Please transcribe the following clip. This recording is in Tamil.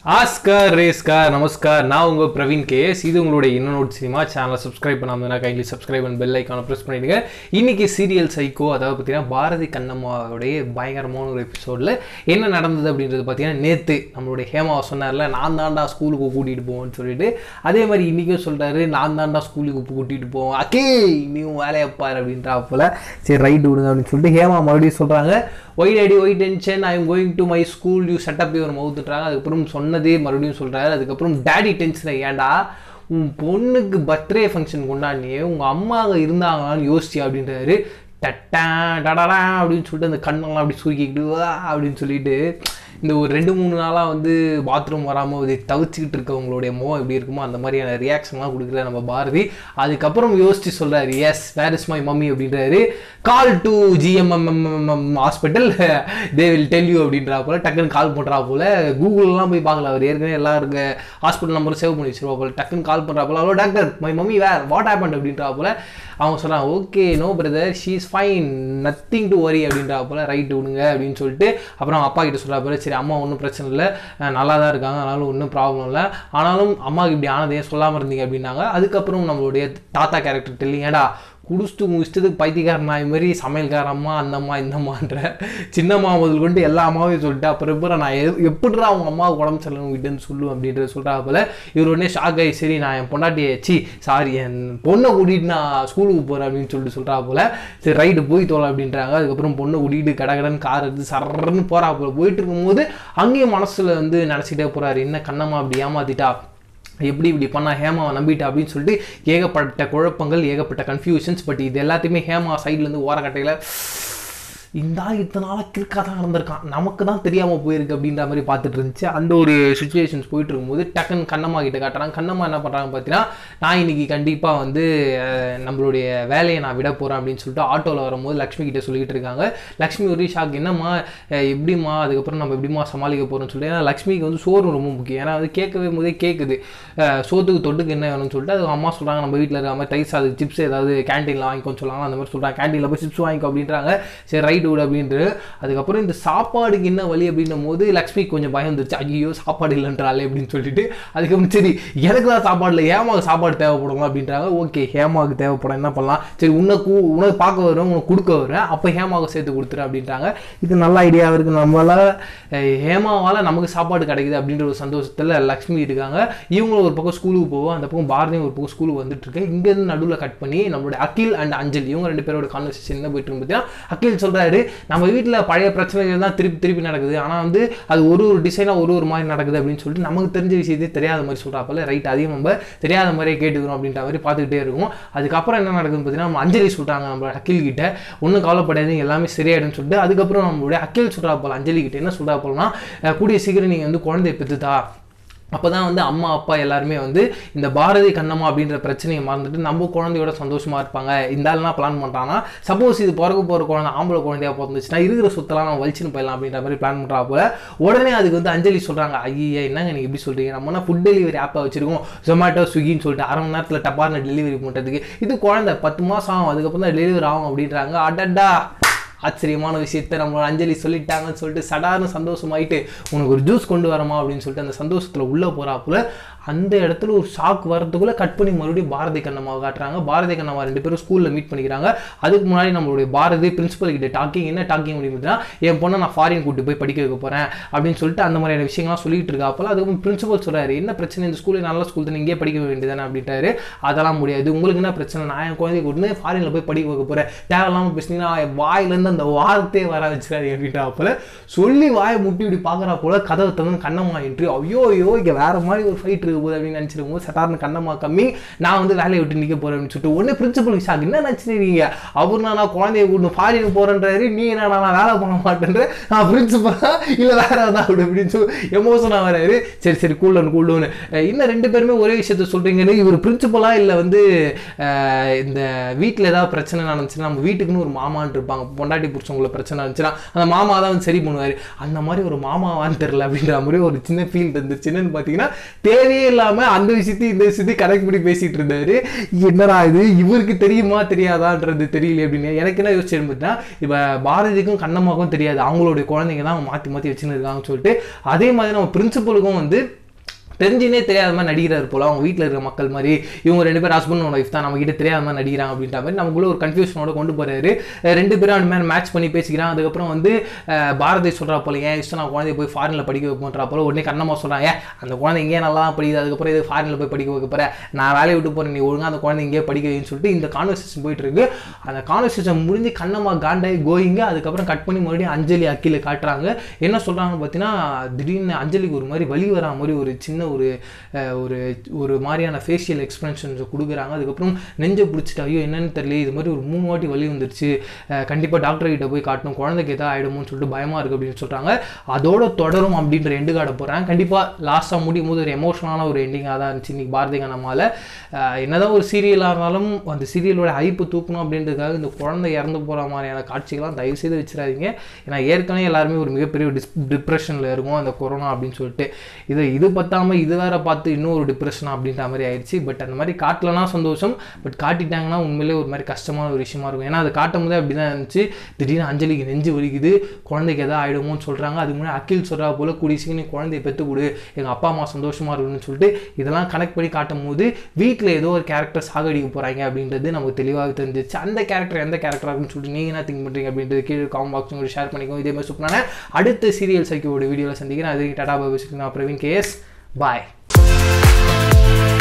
ஆஸ்கார் ரேஸ்கார் நமஸ்கார் நான் உங்கள் பிரவீன் கேஎஸ் இது உங்களுடைய இன்னொரு சினிமா சேனலை சப்ஸ்கிரைப் பண்ணாமல் கைண்ட்லி சப்ஸ்கிரைப் அண்ட் பெல் ஐக்கானை ப்ரெஸ் பண்ணிடுங்க இன்னைக்கு சீரியல் சைக்கோ அதாவது பார்த்தீங்கன்னா பாரதி கண்ணம்மாவுடைய பயங்கரமான ஒரு எபிசோடில் என்ன நடந்தது அப்படின்றது பார்த்தீங்கன்னா நேற்று நம்மளுடைய ஹேமாவை சொன்னார்ல நான் தாண்டா ஸ்கூலுக்கு கூட்டிகிட்டு போவோம்னு சொல்லிட்டு அதே மாதிரி இன்றைக்கும் சொல்கிறாரு நான் தாண்டா ஸ்கூலுக்கு கூட்டிகிட்டு போவோம் அக்கே நீயும் வேலையை பாரு அப்படின்றா போல சரி ரைட் விடுங்க அப்படின்னு சொல்லிட்டு ஹேமா மறுபடியும் சொல்கிறாங்க why daddy why tension I am going to my school you shut up your மவுத்துட்றாங்க அதுக்கப்புறம் சொன்னதே மறுபடியும் சொல்கிறாரு அதுக்கப்புறம் டேடி டென்ஷனை ஏன்டா உன் பொண்ணுக்கு பர்த்டே ஃபங்க்ஷன் கொண்டாடினியே உங்கள் அம்மா அங்கே இருந்தாங்களான்னு யோசிச்சு அப்படின்றாரு டட்டா டடடா அப்படின்னு சொல்லிட்டு அந்த கண்ணெல்லாம் அப்படி சுருக்கிக்கிட்டு வா அப்படின்னு சொல்லிட்டு இந்த ஒரு ரெண்டு மூணு நாளாக வந்து பாத்ரூம் வராமல் இதை தவிச்சிக்கிட்டு இருக்கவங்களுடைய முகம் எப்படி இருக்குமோ அந்த மாதிரியான ரியாக்ஷன்லாம் கொடுக்குற நம்ம பாரதி அதுக்கப்புறம் யோசிச்சு சொல்கிறாரு yes where is my mummy அப்படின்றாரு கால் டு ஜிஎம்எம்எம்எம் hospital they will tell you அப்படின்றா போல டக்குன்னு கால் பண்ணுறா போல கூகுள்லாம் போய் பார்க்கல அவர் ஏற்கனவே எல்லா இருக்க ஹாஸ்பிட்டல் நம்பர் சேவ் பண்ணி வச்சிருவா போல டக்குன்னு கால் பண்ணுறா போல hello doctor my mummy where what happen அப்படின்றா போல அவங்க சொல்கிறாங்க okay no brother she is fine nothing to worry அப்படின்றா போல ரைட்டு விடுங்க அப்படின்னு சொல்லிட்டு அப்புறம் அவங்க அப்பா கிட்ட சொல்கிறா போல சரி அம்மா ஒன்றும் பிரச்சனை இல்லை அஹ் நல்லா தான் இருக்காங்க அதனால ஒன்றும் ப்ராப்ளம் இல்லை ஆனாலும் அம்மாவுக்கு இப்படி ஆனதே சொல்லாமல் இருந்தீங்க அப்படின்னாங்க அதுக்கப்புறம் நம்மளுடைய தாத்தா கேரக்டர் டெல்லிங் ஏடா குடிச்சிட்டு முடிச்சதுக்கு பைத்தியக்கார நாய் மாதிரி சமையல்கார அம்மா அந்த அம்மா இந்த அம்மான்ற சின்னம்மா முதல் கொண்டு எல்லா அம்மாவையும் சொல்லிட்டு அப்புறம் இப்போ நான் எது எப்படிடா அவங்க அம்மாவுக்கு உடம்பு சரியில்லை வீட்டுன்னு சொல்லுவேன் அப்படின்றத சொல்கிறா போல இவர் உடனே ஷாக் ஆகி சரி நான் என் பொண்டாட்டியை சி சாரி என் பொண்ணை கூட்டிகிட்டு நான் ஸ்கூலுக்கு போகிறேன் அப்படின்னு சொல்லிட்டு சொல்கிறா போல சரி ரைட்டு போய் தோல அப்படின்றாங்க அதுக்கப்புறம் பொண்ணை கூட்டிகிட்டு கடகடன்னு கார் எடுத்து சரன்னு போகிறா போல போயிட்டு இருக்கும்போது அங்கேயும் மனசில் வந்து நினச்சிட்டே போகிறாரு என்ன கண்ணம்மா அப்படி ஏமாத்திட்டா எப்படி இப்படி பண்ணா ஹேமாவை நம்பிட்டா அப்படின்னு சொல்லிட்டு ஏகப்பட்ட குழப்பங்கள் ஏகப்பட்ட கன்ஃபியூஷன்ஸ் பட் இது எல்லாத்தையுமே ஹேமா சைட்லேருந்து ஓரக்கட்டையில் இந்த ஆள் இத்தனை நாளாக கிறுக்காக தான் இருந்திருக்கான் நமக்கு தான் தெரியாமல் போயிருக்கு அப்படின்ற மாதிரி பார்த்துட்டு இருந்துச்சு அந்த ஒரு சுச்சுவேஷன்ஸ் போயிட்டு இருக்கும்போது டக்குன்னு கண்ணம்மா கிட்ட காட்டுறாங்க கண்ணம்மா என்ன பண்ணுறாங்க பார்த்தீங்கன்னா நான் இன்னைக்கு கண்டிப்பாக வந்து அஹ், நம்மளுடைய வேலையை நான் விட போகிறேன் அப்படின்னு சொல்லிட்டு ஆட்டோவில் வரும்போது லக்ஷ்மி கிட்ட சொல்லிட்டு இருக்காங்க லக்ஷ்மி ஒரு ஷாக் என்னம்மா அஹ், எப்படிம்மா அதுக்கப்புறம் நம்ம எப்படிம்மா சமாளிக்க போகிறோம்னு சொல்லிட்டு ஏன்னா லக்ஷ்மிக்கு வந்து சோறு ரொம்ப முக்கியம் ஏன்னா வந்து கேட்கவே போதே கேட்குது அஹ், சோத்துக்கு தொட்டுக்கு என்ன வேணும்னு சொல்லிட்டு அது அம்மா சொல்கிறாங்க நம்ம வீட்டில் இருக்க மாதிரி தயிர் சாதம் சிப்ஸ் ஏதாவது கேன்டீனில் வாங்கிக்கோன்னு சொல்லுவாங்க அந்த மாதிரி சொல்கிறாங்க கேன்டீனில் போய் சிப்ஸ் வாங்கிக்கோ அப்படின்றாங்க சரி ரைட் விடு அப்படின்ட்டு அதுக்கப்புறம் இந்த சாப்பாடுக்கு என்ன வழி அப்படின்னும் போது லக்ஷ்மி கொஞ்சம் பயம் வந்துருச்சு ஐயோ சாப்பாடு இல்லைன்றாலே அப்படின்னு சொல்லிட்டு அதுக்கப்புறம் சரி எனக்கு தான் சாப்பாடு இல்லை ஹேமாவுக்கு சாப்பாடு தேவைப்படுங்க அப்படின்றாங்க ஓகே ஹேமாவுக்கு தேவைப்படும் என்ன பண்ணலாம் சரி உன்னை கூ உனக்கு பார்க்க வரும் உனக்கு கொடுக்க வரும் அப்போ ஹேமாவுக்கு சேர்த்து கொடுத்துரு அப்படின்றாங்க இது நல்ல ஐடியாவாக இருக்குது நம்மளால் ஹேமாவால் நமக்கு சாப்பாடு கிடைக்குது அப்படின்ற ஒரு சந்தோஷத்தில் லக்ஷ்மி இருக்காங்க இவங்களும் ஒரு பக்கம் ஸ்கூலுக்கு போவோம் அந்த பக்கம் பாரதியும் ஒரு பக்கம் ஸ்கூலுக்கு வந்துட்டு இருக்கு இங்கேருந்து நடுவில் கட் பண்ணி நம்மளுடைய அகில் அண்ட் அஞ்சலி இவங்க ரெண்டு பேரோட கான்வர்சேஷன் என்ன போயிட்டு இருக்கு பார்த்தீங்கன்னா அகில் சொல்கிறாரு நம்ம வீட்டில் பழைய பிரச்சனைகள் தான் திருப்பி திருப்பி நடக்குது ஆனால் வந்து அது ஒரு ஒரு டிசைனாக ஒரு ஒரு மாதிரி நடக்குது அப்படின்னு சொல்லிட்டு நமக்கு தெரிஞ்ச விஷயத்தை தெரியாத மாதிரி சொல்கிறாப்பல ரைட் அதையும் நம்ம தெரியாத மாதிரியே கேட்டுக்கிறோம் அப்படின்ற மாதிரி பார்த்துக்கிட்டே இருக்கும் அதுக்கப்புறம் என்ன நடக்குதுன்னு பார்த்தீங்கன்னா நம்ம அஞ்சலி சொல்கிறாங்க நம்ம அகில் கிட்ட ஒன்றும் கவலைப்படாதீங்க எல்லாமே சரியாயிடும்னு சொல்லிட்டு அதுக்கப்புறம் நம்மளுடைய அகில் சொல்கிறா போல அஞ்சலி கிட்ட என்ன சொல்கிறா போலனா அஹ் கூடிய சீக்கிரம் நீங்கள் வந்து குழந்தைய பெற்றுதா அப்போ தான் வந்து அம்மா அப்பா எல்லாருமே வந்து இந்த பாரதி கண்ணம்மா அப்படின்ற பிரச்சனையை மறந்துட்டு நம்ம குழந்தையோட சந்தோஷமாக இருப்பாங்க இந்த ஆள்னா பிளான் பண்ணுறாங்கன்னா சப்போஸ் இது பிறக்க போகிற குழந்தை ஆம்பளை குழந்தையா பிறந்துச்சுன்னா இருக்கிற சொத்தெல்லாம் நம்ம வலிச்சுன்னு போயிடலாம் அப்படின்ற மாதிரி பிளான் பண்ணுறா போல உடனே அதுக்கு வந்து அஞ்சலி சொல்கிறாங்க ஐயா என்னங்க நீங்கள் எப்படி சொல்கிறீங்க நம்மனா ஃபுட் டெலிவரி ஆப்பை வச்சிருக்கோம் ஜொமேட்டோ ஸ்விக்கின்னு சொல்லிட்டு அரை மணி நேரத்தில் டப்பார்னு டெலிவரி பண்ணுறதுக்கு இது குழந்தை பத்து மாதம் ஆகும் அதுக்கப்புறம் தான் டெலிவரி ஆகும் அப்படின்றாங்க அடடா ஆச்சரியமான விஷயத்த நம்ம அஞ்சலி சொல்லிட்டாங்கன்னு சொல்லிட்டு சடார்னு சந்தோஷமாயிட்டு உனக்கு ஒரு ஜூஸ் கொண்டு வரமா அப்படின்னு சொல்லிட்டு அந்த சந்தோஷத்தில் உள்ளே போகிறாப்புல அந்த இடத்துல ஒரு ஷாக் வரதுக்குள்ளே கட் பண்ணி மறுபடியும் பாரதி கண்ணம்மாவை காட்டுறாங்க பாரதி கண்ணம்மா ரெண்டு பேரும் ஸ்கூலில் மீட் பண்ணிக்கிறாங்க அதுக்கு முன்னாடி நம்மளுடைய பாரதி பிரின்சிபல் கிட்ட டாக்கிங் என்ன டாக்கிங் அப்படின்னா என் பொண்ணை நான் ஃபாரின் கூட்டு போய் படிக்க வைக்க போகிறேன் அப்படின்னு சொல்லிட்டு அந்த மாதிரியான விஷயங்கள்லாம் சொல்லிட்டு இருக்காப்பல அதுக்கு பிரின்சிபல் சொல்கிறாரு என்ன பிரச்சனை இந்த ஸ்கூலில் நல்ல ஸ்கூல் தான் இங்கே படிக்க வேண்டியதானே அப்படின்ட்டாரு அதெல்லாம் முடியாது உங்களுக்கு என்ன பிரச்சனை நான் என் குழந்தைய கூட்டு ஃபாரினில் போய் படிக்க வைக்க போகிறேன் தேவையில்லாமல் பேசினீங்கன்னா வாயிலேருந்து அந்த வார்த்தையே வர வச்சுக்காது அப்படின்ட்டாப்புல சொல்லி வாயை முட்டி இப்படி பார்க்குறா போல கதவை தந்து கண்ணம்மா என்று ஐயோ ஐயோ இங்கே வேற மாதிரி ஒரு ஃபைட் இருக்க போகுது அப்படின்னு நினச்சிருக்கும் போது சட்டார்னு கண்ணம்மா கம்மி நான் வந்து வேலையை விட்டு நிற்க போகிறேன் அப்படின்னு சொல்லிட்டு உடனே பிரின்சிபல் ஷாக் என்ன நினச்சிருக்கீங்க அவர் நான் நான் குழந்தைய கூட்டு ஃபாரின் போகிறேன்றாரு நீ என்ன நான் வேலை பண்ண மாட்டேன்ற நான் பிரின்சிபலா இல்லை வேற ஏதாவது அப்படி அப்படின்னு சொல்லி எமோஷனாக வராரு சரி சரி கூலன் கூலன்னு இன்னும் ரெண்டு பேருமே ஒரே விஷயத்த சொல்கிறீங்கன்னு இவர் பிரின்சிபலா இல்லை வந்து அஹ், இந்த வீட்டில் ஏதாவது பிரச்சனை நடந்துச்சுன்னா நம்ம வீட்டுக்குன்னு ஒரு மாமான்னு இருப்பாங்க பொண்டாட்டி புருஷவங்கள பிரச்சனை இருந்துச்சுன்னா அந்த மாமா தான் வந்து சரி பண்ணுவார் அந்த மாதிரி ஒரு மாமாவான்னு தெரில அப்படின்ற மாதிரி ஒரு சின்ன ஃபீல் இருந்துச்சு என்னன்னு பார்த்தீங்கன்னா தேவையே இல்லாம அந்த விஷயத்தையும் இந்த விஷயத்தையும் கனெக்ட் பண்ணி பேசிட்டு இருந்தாரு என்னடா இது இவருக்கு தெரியுமா தெரியாதான்றது தெரியல அப்படின்னு எனக்கு என்ன யோசிச்சு இருந்துச்சுன்னா இப்போ பாரதிக்கும் கண்ணம்மாவுக்கும் தெரியாது அவங்களுடைய குழந்தைங்க தான் மாற்றி மாற்றி வச்சுன்னு இருக்காங்கன்னு சொல்லிட்டு அதே மாதிரி நம்ம பிரின்சிபலுக்கும் வந்து தெரிஞ்சுனே தெரியாத மாதிரி நடிக்கிறாரு போல அவங்க வீட்டில் இருக்கிற மக்கள் மாதிரி இவங்க ரெண்டு பேரும் ஹஸ்பண்ட் ஒய்ஃப் தான் நம்ம கிட்ட தெரியாத மாதிரி நடிக்கிறாங்க அப்படின்ற மாதிரி நமக்குள்ள ஒரு கன்ஃபியூஷனோட கொண்டு போறாரு அஹ் ரெண்டு பேரும் அந்த மாதிரி மேட்ச் பண்ணி பேசிக்கிறான் அதுக்கப்புறம் வந்து அஹ் பாரதி சொல்றா போல ஏன் இஷ்டம் நான் குழந்தைய போய் ஃபாரினில் படிக்க வைப்போன்றா போல உடனே கண்ணம்மா சொல்றாங்க "ஏன், அந்த குழந்தை இங்கே நல்லா தான் படிக்குது அதுக்கப்புறம் இது ஃபாரினில் போய் படிக்க வைக்க போற நான் வேலையை விட்டு போறேன் நீ ஒழுங்கா அந்த குழந்தை இங்கே படிக்க வைன்னு சொல்லிட்டு இந்த கான்வர்சேஷன் போயிட்டு இருக்கு அந்த கான்வர்சேஷன் முடிஞ்சு கண்ணம்மா காண்டாய் கோயிங்க அதுக்கப்புறம் கட் பண்ணி மறுபடியும் அஞ்சலி அக்கில காட்டுறாங்க என்ன சொல்றாங்கன்னு பார்த்தீங்கன்னா திடீர்னு அஞ்சலிக்கு ஒரு மாதிரி வலி வரா மாதிரி ஒரு சின்ன ஒரு அஹ், ஒரு ஒரு மாதிரியான ஃபேஷியல் எக்ஸ்பிரஷன்ஸ் கொடுக்குறாங்க அதுக்கப்புறம் நெஞ்சை பிடிச்சிட்டு ஐயோ என்னன்னு தெரியல இது மாதிரி ஒரு மூணு வாட்டி வலி வந்துருச்சு கண்டிப்பாக டாக்டர் கிட்ட போய் காட்டணும் குழந்தைக்கு எதாவது ஆயிடுமோன்னு சொல்லிட்டு பயமா இருக்கு அப்படின்னு சொல்றாங்க அதோட தொடரும் அப்படின்ற எண்டு கார்டை போகிறேன் கண்டிப்பாக லாஸ்ட்டாக முடியும் போது ஒரு எமோஷனலான ஒரு எண்டிங்காக தான் இருந்துச்சு இன்னைக்கு பாரதி கண்ணம்மால அஹ், என்னதான் ஒரு சீரியலாக இருந்தாலும் அந்த சீரியலோட ஹைப்பு தூக்கணும் அப்படின்றதுக்காக இந்த குழந்தை இறந்து போகிற மாதிரியான காட்சிகள்லாம் தயவு செய்து வச்சிடாதீங்க ஏன்னா ஏற்கனவே எல்லாருமே ஒரு மிகப்பெரிய டிஸ் டிப்ரெஷனில் இருக்கும் அந்த கொரோனா அப்படின்னு சொல்லிட்டு இது இது பத்தாம இது வேற பார்த்து இன்னும் ஒரு டிப்ரெஷன் அப்படின்ற மாதிரி ஆயிடுச்சு பட் அந்த மாதிரி காட்டலனா சந்தோஷம் பட் காட்டிட்டாங்கன்னா உண்மையிலே ஒரு மாதிரி கஷ்டமான ஒரு விஷயமா இருக்கும் ஏன்னா அதை காட்டும் போதே அப்படி தான் இருந்துச்சு திடீர்னு அஞ்சலிக்கு நெஞ்சு வலிக்குது குழந்தைக்கு எதாவது ஆயிடுமோன்னு சொல்றாங்க அதுக்கு முன்னாடி அக்கில் சொல்றா போல கூடிய சீக்கிரம் நீ குழந்தைய பெற்று கொடு எங்க அப்பா அம்மா சந்தோஷமா இருக்கணும்னு சொல்லிட்டு இதெல்லாம் கனெக்ட் பண்ணி காட்டும் போது வீட்டில் ஏதோ ஒரு கேரக்டர் சாகடிக்க போறாங்க அப்படின்றது நமக்கு தெளிவாக தெரிஞ்சிச்சு அந்த கேரக்டர் எந்த கேரக்டர் இருக்குன்னு சொல்லிட்டு நீங்க என்ன திங்க் பண்றீங்க அப்படின்றது கீழே காம் பாக்ஸ் உங்களுக்கு ஷேர் பண்ணிக்கோ இதே மாதிரி சூப்பரான அடுத்த சீரியல் சைக்கியோட வீடியோவில் சந்திக்கிறேன் அது டாடா பாபு நான் பிரவீன் கேஎஸ் பாய்